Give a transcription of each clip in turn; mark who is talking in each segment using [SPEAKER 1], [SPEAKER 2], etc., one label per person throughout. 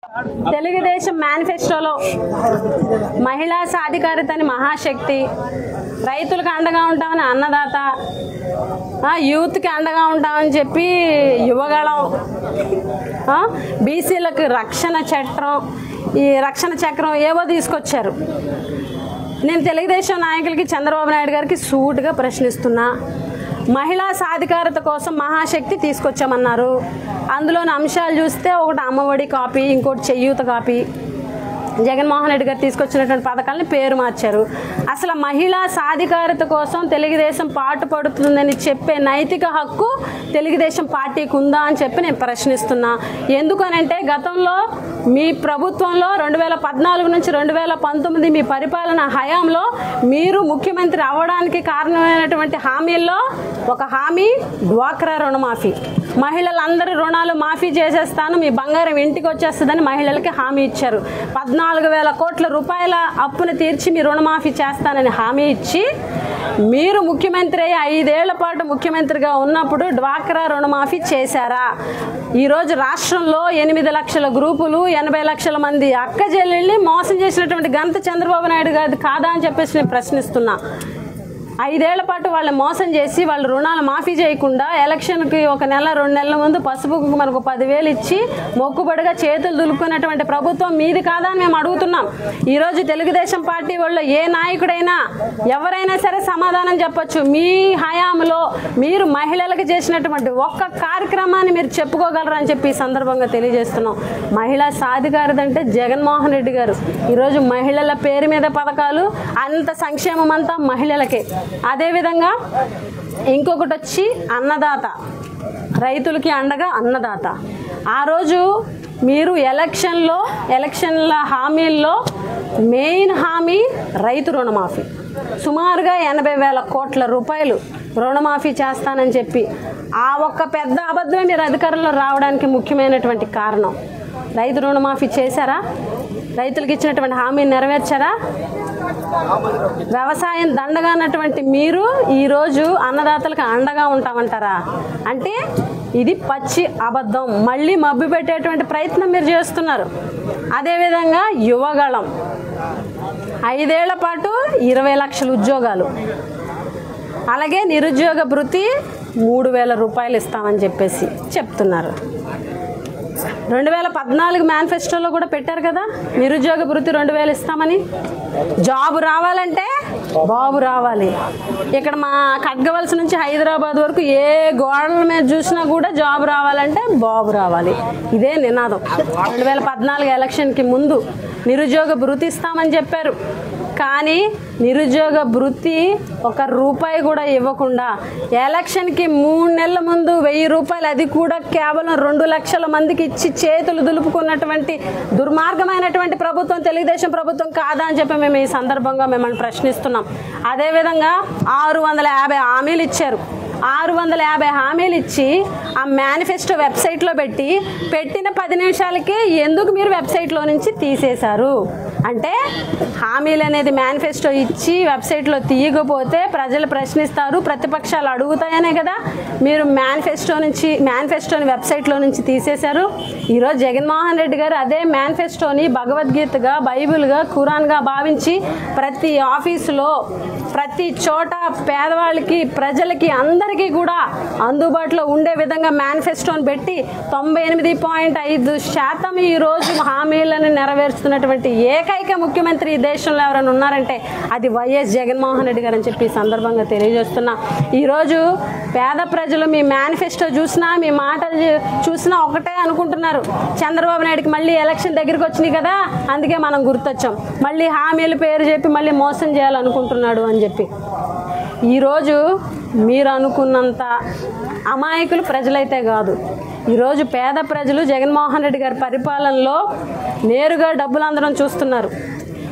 [SPEAKER 1] తెలుగుదేశం మేనిఫెస్టోలో మహిళా సాధికారిత అని మహాశక్తి రైతులకు అండగా ఉంటామని అన్నదాత ఆ, యూత్కి అండగా ఉంటామని చెప్పి యువగళం ఆ, బీసీలకు రక్షణ చట్టం ఈ రక్షణ చక్రం ఏవో తీసుకొచ్చారు నేను తెలుగుదేశం నాయకులకి చంద్రబాబు నాయుడు గారికి సూటుగా ప్రశ్నిస్తున్నా మహిళా సాధికారత కోసం మహాశక్తి తీసుకొచ్చామన్నారు అందులోని అంశాలు చూస్తే ఒకటి అమ్మఒడి కాపీ ఇంకోటి చెయ్యూత కాపీ జగన్మోహన్ రెడ్డి గారు తీసుకొచ్చినటువంటి పథకాలని పేరు మార్చారు అసలు మహిళా సాధికారత కోసం తెలుగుదేశం పాటుపడుతుందని చెప్పే నైతిక హక్కు తెలుగుదేశం పార్టీకి ఉందా అని చెప్పి నేను ప్రశ్నిస్తున్నా ఎందుకనంటే గతంలో మీ ప్రభుత్వంలో రెండు వేల పద్నాలుగు నుంచి రెండు వేల పంతొమ్మిది మీ పరిపాలన హయాంలో మీరు ముఖ్యమంత్రి అవ్వడానికి కారణమైనటువంటి హామీల్లో ఒక హామీ డ్వాక్రా రుణమాఫీ మహిళలందరి రుణాలు మాఫీ చేసేస్తాను మీ బంగారం ఇంటికి వచ్చేస్తుందని మహిళలకి హామీ ఇచ్చారు పద్నాలుగు వేల కోట్ల రూపాయల అప్పును తీర్చి మీ రుణమాఫీ చేస్తానని హామీ ఇచ్చి మీరు ముఖ్యమంత్రి అయ్యి ఐదేళ్ల పాటు ముఖ్యమంత్రిగా ఉన్నప్పుడు డ్వాక్రా రుణమాఫీ చేశారా ఈరోజు రాష్ట్రంలో ఎనిమిది లక్షల గ్రూపులు ఎనభై లక్షల మంది అక్క చెల్లెల్ని మోసం చేసినటువంటి ఘనత చంద్రబాబు నాయుడు గారి కాదా అని చెప్పేసి నేను ప్రశ్నిస్తున్నా ఐదేళ్ల పాటు వాళ్ళని మోసం చేసి వాళ్ళ రుణాలు మాఫీ చేయకుండా ఎలక్షన్కి ఒక నెల రెండు నెలల ముందు పసుపుకు మనకు పదివేలు ఇచ్చి మొక్కుబడిగా చేతులు దులుపుకున్నటువంటి ప్రభుత్వం మీది కాదా అని మేము అడుగుతున్నాం ఈరోజు తెలుగుదేశం పార్టీ వాళ్ళు ఏ నాయకుడైనా ఎవరైనా సరే సమాధానం చెప్పొచ్చు మీ హయాంలో మీరు మహిళలకు చేసినటువంటి ఒక్క కార్యక్రమాన్ని మీరు చెప్పుకోగలరు అని చెప్పి ఈ సందర్భంగా తెలియజేస్తున్నాం మహిళా సాధికారత అంటే జగన్మోహన్ రెడ్డి గారు ఈరోజు మహిళల పేరు మీద పథకాలు అంత సంక్షేమం అంతా మహిళలకే అదేవిధంగా ఇంకొకటి వచ్చి అన్నదాత రైతులకి అండగా అన్నదాత ఆ రోజు మీరు ఎలక్షన్లో ఎలక్షన్ల హామీల్లో మెయిన్ హామీ రైతు రుణమాఫీ సుమారుగా ఎనభై వేల కోట్ల రూపాయలు రుణమాఫీ చేస్తానని చెప్పి ఆ ఒక్క పెద్ద అబద్ధమే మీరు అధికారంలో రావడానికి ముఖ్యమైనటువంటి కారణం రైతు రుణమాఫీ చేశారా రైతులకు ఇచ్చినటువంటి హామీని నెరవేర్చారా వ్యవసాయం దండగా అన్నటువంటి మీరు ఈరోజు అన్నదాతలకు అండగా ఉంటామంటారా అంటే ఇది పచ్చి అబద్ధం మళ్ళీ మబ్బి పెట్టేటువంటి ప్రయత్నం మీరు చేస్తున్నారు అదేవిధంగా యువగళం ఐదేళ్ల పాటు ఇరవై లక్షల ఉద్యోగాలు అలాగే నిరుద్యోగ భృతి మూడు వేల రూపాయలు ఇస్తామని చెప్పేసి చెప్తున్నారు రెండు వేల పద్నాలుగు మేనిఫెస్టోలో కూడా పెట్టారు కదా నిరుద్యోగ భృతి రెండు వేలు ఇస్తామని జాబ్ రావాలంటే బాబు రావాలి ఇక్కడ మా కట్గవలస నుంచి హైదరాబాద్ వరకు ఏ గోడల మీద చూసినా కూడా జాబ్ రావాలంటే బాబు రావాలి ఇదే నినాదం రెండు వేల పద్నాలుగు ఎలక్షన్కి ముందు నిరుద్యోగ భృతి ఇస్తామని చెప్పారు కానీ నిరుద్యోగ భృతి ఒక రూపాయి కూడా ఇవ్వకుండా ఎలక్షన్కి మూడు నెలల ముందు వెయ్యి రూపాయలు అది కూడా కేవలం రెండు లక్షల మందికి ఇచ్చి చేతులు దులుపుకున్నటువంటి దుర్మార్గమైనటువంటి ప్రభుత్వం తెలుగుదేశం ప్రభుత్వం కాదా అని చెప్పి మేము ఈ సందర్భంగా మిమ్మల్ని ప్రశ్నిస్తున్నాం అదేవిధంగా ఆరు వందల యాభై హామీలు ఇచ్చారు ఆరు వందల యాభై హామీలు ఇచ్చి ఆ మేనిఫెస్టో వెబ్సైట్లో పెట్టి పెట్టిన పది నిమిషాలకే ఎందుకు మీరు వెబ్సైట్లో నుంచి తీసేశారు అంటే హామీలు అనేది మేనిఫెస్టో ఇచ్చి వెబ్సైట్లో తీయకపోతే ప్రజలు ప్రశ్నిస్తారు ప్రతిపక్షాలు అడుగుతాయనే కదా మీరు మేనిఫెస్టో నుంచి మేనిఫెస్టోని వెబ్సైట్లో నుంచి తీసేశారు ఈరోజు జగన్మోహన్ రెడ్డి గారు అదే మేనిఫెస్టోని భగవద్గీతగా బైబిల్గా ఖురాన్గా భావించి ప్రతి ఆఫీసులో ప్రతి చోట పేదవాళ్ళకి ప్రజలకి అందరికీ కూడా అందుబాటులో ఉండే విధంగా మేనిఫెస్టోని పెట్టి తొంభై ఎనిమిది పాయింట్ ఐదు శాతం ఈ రోజు హామీలను నెరవేరుస్తున్నటువంటి ఏకైక ముఖ్యమంత్రి ఈ దేశంలో ఎవరైనా ఉన్నారంటే అది వైఎస్ జగన్మోహన్ రెడ్డి గారు అని చెప్పి ఈ సందర్భంగా తెలియజేస్తున్నా ఈరోజు పేద ప్రజలు మీ మేనిఫెస్టో చూసినా మీ మాటలు చూ- చూసినా ఒకటే అనుకుంటున్నారు చంద్రబాబు నాయుడుకి మళ్ళీ ఎలక్షన్ దగ్గరికి వచ్చినాయి కదా అందుకే మనం గుర్తొచ్చాం మళ్ళీ హామీల పేరు చెప్పి మళ్ళీ మోసం చేయాలనుకుంటున్నాడు అని చెప్పి ఈరోజు మీరు అనుకున్నంత అమాయకులు ప్రజలైతే కాదు ఈరోజు పేద ప్రజలు జగన్మోహన్ రెడ్డి గారి పరిపాలనలో నేరుగా డబ్బులు అందడం చూస్తున్నారు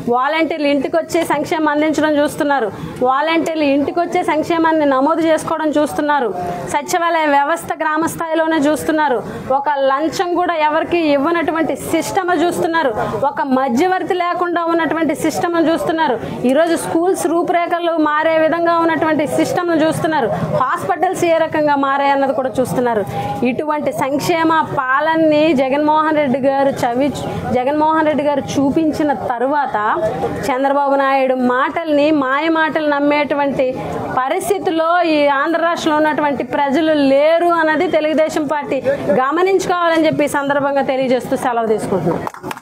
[SPEAKER 1] వాలంటీర్లు ఇంటికి వచ్చి సంక్షేమం అందించడం చూస్తున్నారు వాలంటీర్లు ఇంటికి వచ్చే సంక్షేమాన్ని నమోదు చేసుకోవడం చూస్తున్నారు సచివాలయ వ్యవస్థ గ్రామ స్థాయిలోనే చూస్తున్నారు ఒక లంచం కూడా ఎవరికి ఇవ్వనటువంటి సిస్టమ్ చూస్తున్నారు ఒక మధ్యవర్తి లేకుండా ఉన్నటువంటి సిస్టమ్ చూస్తున్నారు ఈరోజు స్కూల్స్ రూపురేఖలు మారే విధంగా ఉన్నటువంటి సిస్టమ్ చూస్తున్నారు హాస్పిటల్స్ ఏ రకంగా మారాయి అన్నది కూడా చూస్తున్నారు ఇటువంటి సంక్షేమ పాలనని జగన్మోహన్ రెడ్డి గారు చవి జగన్మోహన్ రెడ్డి గారు చూపించిన తరువాత చంద్రబాబు నాయుడు మాటల్ని మాయ మాటలు నమ్మేటువంటి పరిస్థితిలో ఈ ఆంధ్ర రాష్ట్రంలో ఉన్నటువంటి ప్రజలు లేరు అన్నది తెలుగుదేశం పార్టీ గమనించుకోవాలని చెప్పి ఈ సందర్భంగా తెలియజేస్తూ సెలవు తీసుకుంటున్నాం